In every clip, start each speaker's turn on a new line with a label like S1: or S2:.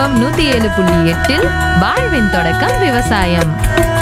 S1: FM நூத்தி ஏழு புள்ளி எட்டில் வாழ்வின் தொடக்கம் விவசாயம்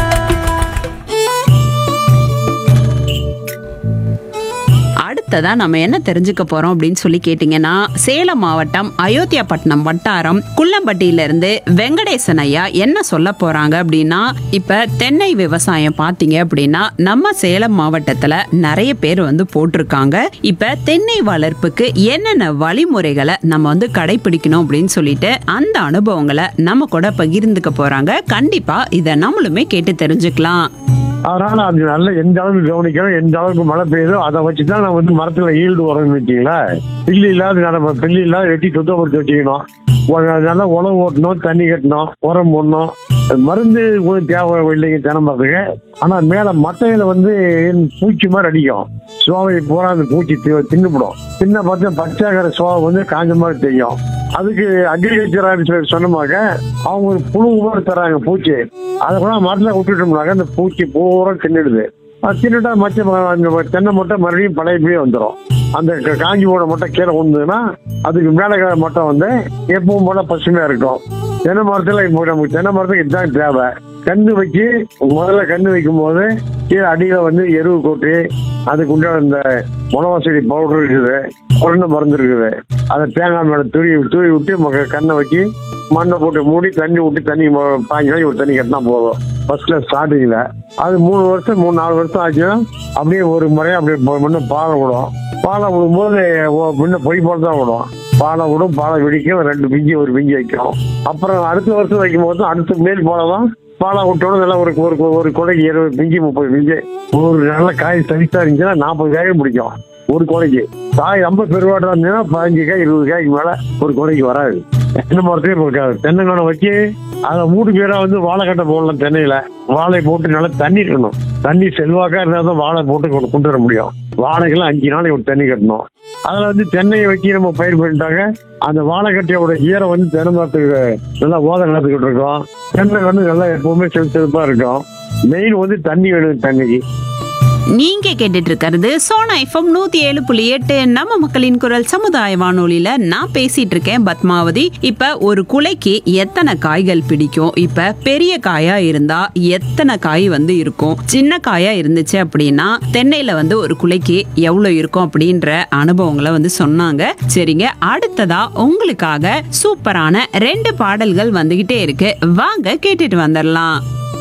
S2: அடுத்ததா நம்ம என்ன தெரிஞ்சுக்க போறோம் அப்படின்னு சொல்லி கேட்டீங்கன்னா சேலம் மாவட்டம் அயோத்தியாபட்டினம் வட்டாரம் குள்ளம்பட்டியில இருந்து வெங்கடேசன் ஐயா என்ன சொல்ல போறாங்க அப்படின்னா இப்ப தென்னை விவசாயம் பாத்தீங்க அப்படின்னா நம்ம சேலம் மாவட்டத்துல நிறைய பேர் வந்து போட்டிருக்காங்க இப்ப தென்னை வளர்ப்புக்கு என்னென்ன வழிமுறைகளை நம்ம வந்து கடைபிடிக்கணும் அப்படின்னு சொல்லிட்டு அந்த அனுபவங்களை நம்ம கூட பகிர்ந்துக்க போறாங்க கண்டிப்பா இதை நம்மளுமே கேட்டு தெரிஞ்சுக்கலாம்
S3: அதனால அது நல்ல எந்த அளவுக்கு கவனிக்கணும் எந்த அளவுக்கு மழை பெய்யுதோ அதை வச்சு தான் நான் வந்து மரத்துல ஈல்டு வரும்னு வச்சிங்களா பில்லு இல்லாத நம்ம பில்லு இல்லாத வெட்டி சுத்தப்படுத்தி வச்சுக்கணும் ஒரு நல்லா உழவு ஓட்டணும் தண்ணி கட்டணும் உரம் போடணும் மருந்து கொஞ்சம் தேவை இல்லைங்க தினம் மரத்துக்கு ஆனா மேல மட்டையில வந்து பூச்சி மாதிரி அடிக்கும் சோவை பூரா அந்த பூச்சி தி- தின்னுபிடும் தின்ன பார்த்து பச்சைக்கிற சோவை வந்து காஞ்ச மாதிரி தெரியும் அதுக்கு அக்ரிகல்ச்சர் சொல்லி சொன்னமாக அவங்க ஒரு புழு மாதிரி தராங்க பூச்சி அதை கூட மரத்தில் விட்டுட்டோம்னாக்க அந்த பூச்சி பூரா தின்னுடுது அது தின்னுட்டா மச்ச அந்த தென்னை மட்டை மறுபடியும் பழையபடியே வந்துடும் அந்த க- காஞ்சி போட மட்டும் கீழே விழுந்ததுன்னா அதுக்கு மேலே இருக்கிற மட்டை வந்து எப்பவும் போல பசுமையா இருக்கும் தென்னை மரத்தில் இப்போ நமக்கு தென்னை மரத்துக்கு இதுதான் தேவை கன்று வச்சு முதல்ல கன்று வைக்கும் போது கீழே அடியில் வந்து எருவு கொட்டி அதுக்கு உண்டான இந்த முளவாசடி பவுடர் இருக்குது குறைந்த மருந்து இருக்குது அதை தேங்காய் மேலே தூவி தூவி விட்டு மக்க- கண்ணை வச்சு மண்ணை போட்டு மூடி தண்ணி விட்டு தண்ணி ம- பாஞ்சு நாளைக்கு ஒரு தண்ணி கட்டினா போதும் ஃபர்ஸ்ட்ல ஸ்டார்டிங்கில் அது மூணு வருஷம் மூணு நாலு வருஷம் ஆச்சுன்னா அப்படியே ஒரு முறையாக அப்படியே பொ- முன்ன பாலை விடும் பாலை விடும்போது ஓ- முன்ன பொய் போல தான் விடும் பாலை விடும் பாலை வெடிக்கும் ரெண்டு பிஞ்சு ஒரு பிஞ்சு வைக்கும் அப்புறம் அடுத்த வருஷம் வைக்கும் போது அடுத்த மேல் போல தான் பாலை விட்டோட நல்லா ஒரு ஒரு ஒரு கொடைக்கு இருபது பிஞ்சு முப்பது பிஞ்சு ஒரு நல்ல காய் சைஸா இருந்துச்சுன்னா நாற்பது காய் பிடிக்கும் ஒரு கொடைக்கு காய் ரொம்ப பெருவாட்டா இருந்துச்சுன்னா பதினஞ்சு காய் இருபது காய்க்கு மேல ஒரு கொடைக்கு வராது தென்னை மரத்தையும் இருக்காது தென்னங்கனை வச்சு அதை மூணு பேரா வந்து வாழைக்கட்டை போடலாம் தென்னையில வாழை போட்டு நல்லா தண்ணி இருக்கணும் தண்ணி செல்வாக்கா இருந்தால் தான் வாழை போட்டு கொண்டு கொண்டு வர முடியும் வாழைக்கெல்லாம் அஞ்சு நாளைக்கு ஒரு தண்ணி கட்டணும் அதில் வந்து தென்னையை வச்சு நம்ம பயிர் பண்ணிட்டாங்க அந்த வாழைக்கட்டையோட ஈரம் வந்து தென்னை மரத்துக்கு நல்லா ஓத நிலத்துக்கிட்டு இருக்கும் தென்னை வந்து நல்லா எப்பவுமே செலுத்து செலுப்பாக இருக்கும் மெயின் வந்து தண்ணி வேணும் தண்ணிக்கு
S2: நீங்க கேட்டுட்டு இருக்கிறது சோனா எஃப்எம் நூத்தி ஏழு புள்ளி எட்டு நம்ம மக்களின் குரல் சமுதாய வானொலியில நான் பேசிட்டு இருக்கேன் பத்மாவதி இப்ப ஒரு குலைக்கு எத்தனை காய்கள் பிடிக்கும் இப்ப பெரிய காயா இருந்தா எத்தனை காய் வந்து இருக்கும் சின்ன காயா இருந்துச்சு அப்படின்னா தென்னையில வந்து ஒரு குலைக்கு எவ்வளவு இருக்கும் அப்படின்ற அனுபவங்களை வந்து சொன்னாங்க சரிங்க அடுத்ததா உங்களுக்காக சூப்பரான ரெண்டு பாடல்கள் வந்துகிட்டே இருக்கு வாங்க கேட்டுட்டு வந்துடலாம்